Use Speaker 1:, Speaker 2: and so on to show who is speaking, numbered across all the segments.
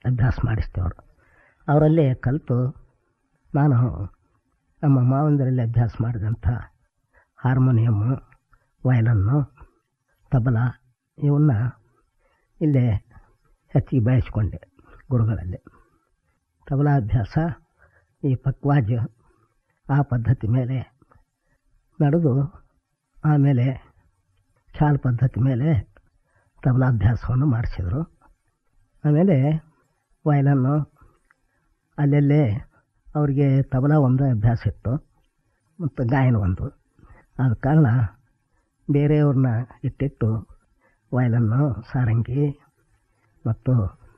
Speaker 1: ಅಭ್ಯಾಸ ಮಾಡಿಸ್ತೇವರು ಅವರಲ್ಲೇ ಕಲಿತು ನಾನು ನಮ್ಮ ಮಾವಂದರಲ್ಲಿ ಅಭ್ಯಾಸ ಮಾಡಿದಂಥ ಹಾರ್ಮೋನಿಯಮ್ಮು ವಯಲನ್ನು ತಬಲ ಇವನ್ನ ಇಲ್ಲೇ ಹೆಚ್ಚಿಗೆ ಬಯಸ್ಕೊಂಡೆ ಗುರುಗಳಲ್ಲಿ ತಬಲಾ ಅಭ್ಯಾಸ ಈ ಪಕ್ವಾಜ್ ಆ ಪದ್ಧತಿ ಮೇಲೆ ನಡೆದು ಆಮೇಲೆ ಚಾಲ್ ಪದ್ಧತಿ ಮೇಲೆ ತಬಲಾಭ್ಯಾಸವನ್ನು ಮಾಡಿಸಿದರು ಆಮೇಲೆ ವಯಲನ್ನು ಅಲ್ಲೆಲ್ಲೇ ಅವರಿಗೆ ತಬಲಾ ಒಂದು ಅಭ್ಯಾಸ ಇತ್ತು ಮತ್ತು ಗಾಯನ ಒಂದು ಆದ ಕಾರಣ ಬೇರೆಯವ್ರನ್ನ ಇಟ್ಟಿಟ್ಟು ವಯಲನ್ನು ಸಾರಂಗಿ ಮತ್ತು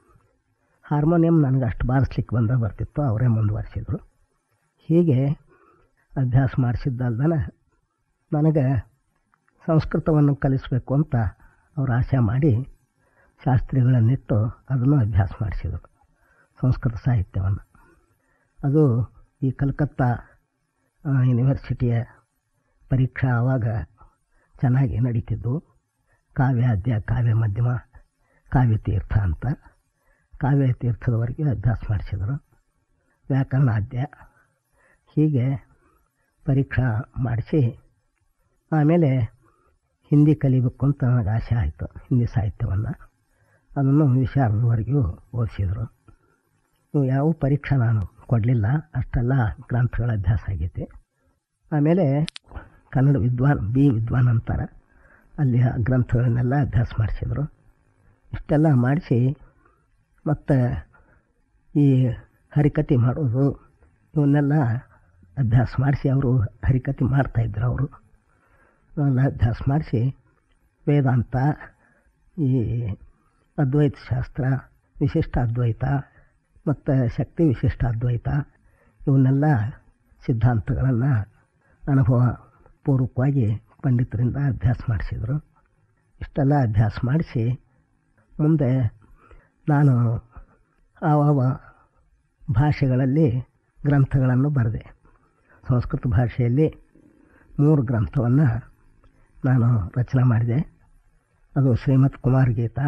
Speaker 1: ಹಾರ್ಮೋನಿಯಂ ನನಗೆ ಅಷ್ಟು ಬಾರಿಸ್ಲಿಕ್ಕೆ ಬಂದ ಬರ್ತಿತ್ತು ಅವರೇ ಮುಂದುವರಿಸಿದರು ಹೀಗೆ ಅಭ್ಯಾಸ ಮಾಡಿಸಿದ್ದಲ್ದನ ನನಗೆ ಸಂಸ್ಕೃತವನ್ನು ಕಲಿಸಬೇಕು ಅಂತ ಅವರು ಆಸೆ ಮಾಡಿ ಶಾಸ್ತ್ರಿಗಳನ್ನಿಟ್ಟು ಅದನ್ನು ಅಭ್ಯಾಸ ಮಾಡಿಸಿದರು ಸಂಸ್ಕೃತ ಸಾಹಿತ್ಯವನ್ನು ಅದು ಈ ಕಲ್ಕತ್ತಾ ಆ, ಯೂನಿವರ್ಸಿಟಿಯ ಪರೀಕ್ಷಾ ಆವಾಗ ಚೆನ್ನಾಗಿ ನಡೀತಿದ್ದು ಕಾವ್ಯ ಅದ್ಯ ಕಾವ್ಯ ಮಧ್ಯಮ ಕಾವ್ಯ ತೀರ್ಥ ಅಂತ ಕಾವ್ಯ ತೀರ್ಥದವರೆಗೆ ಅಭ್ಯಾಸ ಮಾಡಿಸಿದರು ವ್ಯಾಕರಣಾದ್ಯ ಹೀಗೆ ಪರೀಕ್ಷಾ ಮಾಡಿಸಿ ಆಮೇಲೆ ಹಿಂದಿ ಕಲಿಬೇಕು ಅಂತ ನನಗೆ ಆಸೆ ಆಯಿತು ಹಿಂದಿ ಸಾಹಿತ್ಯವನ್ನು ಅದನ್ನು ವಿಶಾರದವರೆಗೂ ಓದಿಸಿದರು ಇವು ಯಾವ ಪರೀಕ್ಷೆ ನಾನು ಕೊಡಲಿಲ್ಲ ಅಷ್ಟೆಲ್ಲ ಗ್ರಂಥಗಳ ಅಭ್ಯಾಸ ಆಗೈತಿ ಆಮೇಲೆ ಕನ್ನಡ ವಿದ್ವಾನ್ ಬಿ ವಿದ್ವಾನ್ ಅಂತಾರೆ ಅಲ್ಲಿ ಆ ಗ್ರಂಥಗಳನ್ನೆಲ್ಲ ಅಭ್ಯಾಸ ಮಾಡಿಸಿದರು ಇಷ್ಟೆಲ್ಲ ಮಾಡಿಸಿ ಮತ್ತು ಈ ಹರಿಕತೆ ಮಾಡೋದು ಇವನ್ನೆಲ್ಲ ಅಭ್ಯಾಸ ಮಾಡಿಸಿ ಅವರು ಹರಿಕತೆ ಮಾಡ್ತಾಯಿದ್ರು ಅವರು ಅವನ್ನೆಲ್ಲ ಅಭ್ಯಾಸ ಮಾಡಿಸಿ ವೇದಾಂತ ಈ ಅದ್ವೈತ ಶಾಸ್ತ್ರ ವಿಶಿಷ್ಟ ಅದ್ವೈತ ಮತ್ತು ಶಕ್ತಿ ವಿಶಿಷ್ಟ ಅದ್ವೈತ ಇವನ್ನೆಲ್ಲ ಸಿದ್ಧಾಂತಗಳನ್ನು ಅನುಭವ ಪೂರ್ವಕವಾಗಿ ಪಂಡಿತರಿಂದ ಅಭ್ಯಾಸ ಮಾಡಿಸಿದರು ಇಷ್ಟೆಲ್ಲ ಅಭ್ಯಾಸ ಮಾಡಿಸಿ ಮುಂದೆ ನಾನು ಆವ ಭಾಷೆಗಳಲ್ಲಿ ಗ್ರಂಥಗಳನ್ನು ಬರೆದೆ ಸಂಸ್ಕೃತ ಭಾಷೆಯಲ್ಲಿ ಮೂರು ಗ್ರಂಥವನ್ನು ನಾನು ರಚನೆ ಮಾಡಿದೆ ಅದು ಶ್ರೀಮತ್ ಕುಮಾರ್ ಗೀತಾ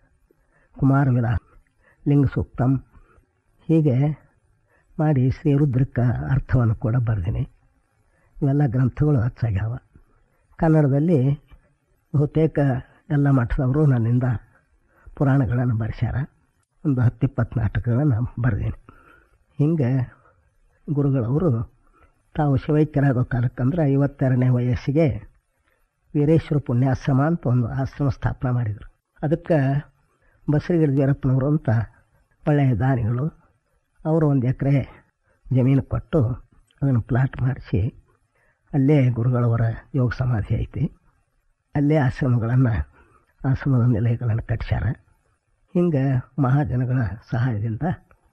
Speaker 1: ಕುಮಾರ ವಿಲಾಸ್ ಲಿಂಗ ಸೂಕ್ತಂ ಹೀಗೆ ಮಾಡಿ ಶ್ರೀ ರುದ್ರಕ್ಕ ಅರ್ಥವನ್ನು ಕೂಡ ಬರೆದೀನಿ ಇವೆಲ್ಲ ಗ್ರಂಥಗಳು ಹೆಚ್ಚಾಗ್ಯಾವ ಕನ್ನಡದಲ್ಲಿ ಬಹುತೇಕ ಎಲ್ಲ ಮಠದವರು ನನ್ನಿಂದ ಪುರಾಣಗಳನ್ನು ಬರೆಸ್ಯಾರ ಒಂದು ಹತ್ತಿಪ್ಪತ್ತು ನಾಟಕಗಳನ್ನು ಬರೆದೀನಿ ಹಿಂಗೆ ಗುರುಗಳವರು ತಾವು ಶಿವೈಕ್ಯರಾಗೋ ಕಾಲಕ್ಕಂದ್ರೆ ಐವತ್ತೆರಡನೇ ವಯಸ್ಸಿಗೆ ವೀರೇಶ್ವರ ಪುಣ್ಯಾಶ್ರಮ ಅಂತ ಒಂದು ಆಶ್ರಮ ಸ್ಥಾಪನೆ ಮಾಡಿದರು ಅದಕ್ಕೆ ಬಸರಿಗಿಡ ವೀರಪ್ಪನವರು ಅಂತ ಒಳ್ಳೆಯ ದಾನಿಗಳು ಅವರು ಒಂದು ಎಕರೆ ಜಮೀನು ಕೊಟ್ಟು ಅದನ್ನು ಪ್ಲಾಟ್ ಮಾಡಿಸಿ ಅಲ್ಲೇ ಗುರುಗಳವರ ಯೋಗ ಸಮಾಧಿ ಐತಿ ಅಲ್ಲೇ ಆಶ್ರಮಗಳನ್ನು ಆಶ್ರಮದ ನಿಲಯಗಳನ್ನು ಕಟ್ಸ್ಯಾರ ಹಿಂಗೆ ಮಹಾಜನಗಳ ಸಹಾಯದಿಂದ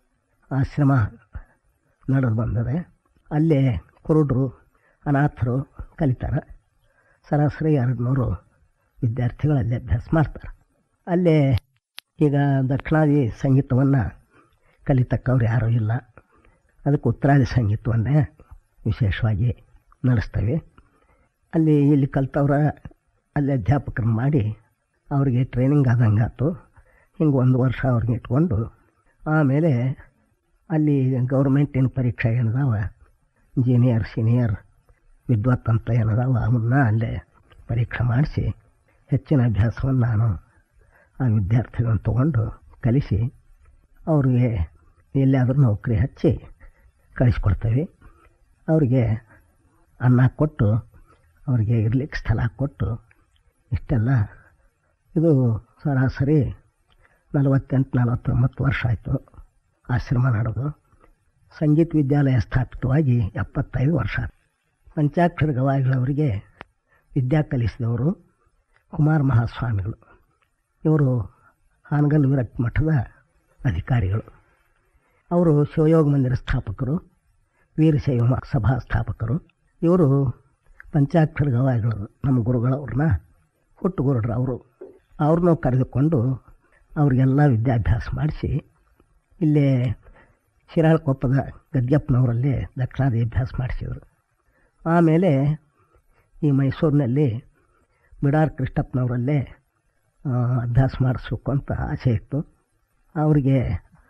Speaker 1: ಆಶ್ರಮ ನಡೆದು ಬಂದದೆ ಅಲ್ಲೇ ಕುರುಡರು ಅನಾಥರು ಕಲಿತಾರೆ ಸರಾಸರಿ ಎರಡು ನೂರು ವಿದ್ಯಾರ್ಥಿಗಳು ಅಲ್ಲೇ ಅಭ್ಯಾಸ ಮಾಡ್ತಾರೆ ಅಲ್ಲೇ ಈಗ ದಕ್ಷಿಣಾದಿ ಸಂಗೀತವನ್ನು ಕಲಿತಕ್ಕವ್ರು ಯಾರೂ ಇಲ್ಲ ಅದಕ್ಕೆ ಉತ್ತರಾದಿ ಸಂಗೀತವನ್ನೇ ವಿಶೇಷವಾಗಿ ನಡೆಸ್ತೇವೆ ಅಲ್ಲಿ ಇಲ್ಲಿ ಕಲ್ತವ್ರ ಅಲ್ಲಿ ಅಧ್ಯಾಪಕರನ್ನ ಮಾಡಿ ಅವರಿಗೆ ಟ್ರೈನಿಂಗ್ ಆದಂಗೆ ಆಯ್ತು ಹಿಂಗೆ ಒಂದು ವರ್ಷ ಅವ್ರಿಗೆ ಇಟ್ಕೊಂಡು ಆಮೇಲೆ ಅಲ್ಲಿ ಗೌರ್ಮೆಂಟಿನ ಪರೀಕ್ಷೆ ಏನದಾವ ಜೂನಿಯರ್ ಸೀನಿಯರ್ ವಿದ್ವತ್ ಅಂತ ಏನದಾವ ಅವನ್ನ ಅಲ್ಲೇ ಪರೀಕ್ಷೆ ಮಾಡಿಸಿ ಹೆಚ್ಚಿನ ಅಭ್ಯಾಸವನ್ನು ನಾನು ಆ ವಿದ್ಯಾರ್ಥಿಗಳನ್ನು ತೊಗೊಂಡು ಕಲಿಸಿ ಅವ್ರಿಗೆ ಎಲ್ಲಿಯಾದರೂ ನೌಕರಿ ಹಚ್ಚಿ ಕಳಿಸ್ಕೊಡ್ತೇವೆ ಅವ್ರಿಗೆ ಅನ್ನ ಕೊಟ್ಟು ಅವ್ರಿಗೆ ಇರ್ಲಿಕ್ಕೆ ಸ್ಥಳ ಕೊಟ್ಟು ಇಷ್ಟೆಲ್ಲ ಇದು ಸರಾಸರಿ ನಲವತ್ತೆಂಟು ನಲವತ್ತೊಂಬತ್ತು ವರ್ಷ ಆಯಿತು ಆಶ್ರಮ ನಡೆದು ಸಂಗೀತ ವಿದ್ಯಾಲಯ ಸ್ಥಾಪಿತವಾಗಿ ಎಪ್ಪತ್ತೈದು ವರ್ಷ ಆಯ್ತು. ಪಂಚಾಕ್ಷರ ಗವಾಯಿಗಳವರಿಗೆ ವಿದ್ಯಾ ಕಲಿಸಿದವರು ಕುಮಾರ ಮಹಾಸ್ವಾಮಿಗಳು ಇವರು ಹಾನಗಲ್ ವಿರಕ್ತ ಮಠದ ಅಧಿಕಾರಿಗಳು ಅವರು ಶಿವಯೋಗ ಮಂದಿರ ಸ್ಥಾಪಕರು ವೀರಶೈವ ಮ- ಸಭಾ ಸ್ಥಾಪಕರು ಇವರು ಪಂಚಾಕ್ಷರ ಗವಾಯಿಗಳು ನಮ್ಮ ಗುರುಗಳವ್ರನ್ನ ಹುಟ್ಟು ಗುರುಡ್ರು ಅವರು ಅವ್ರನ್ನೂ ಕರೆದುಕೊಂಡು ಅವ್ರಿಗೆಲ್ಲ ವಿದ್ಯಾಭ್ಯಾಸ ಮಾಡಿಸಿ ಇಲ್ಲೇ ಶಿರಾಳಕೊಪ್ಪದ ಗದ್ಯಪ್ಪನವರಲ್ಲಿ ದಕ್ಷಿಣಾದಿ ಅಭ್ಯಾಸ ಮಾಡಿಸಿದರು ಆಮೇಲೆ ಈ ಮೈಸೂರಿನಲ್ಲಿ ಬಿಡಾರ್ ಕೃಷ್ಣಪ್ಪನವರಲ್ಲೇ ಆ, ಅಭ್ಯಾಸ ಮಾಡಿಸ್ಬೇಕು ಅಂತ ಆಸೆ ಇತ್ತು ಅವರಿಗೆ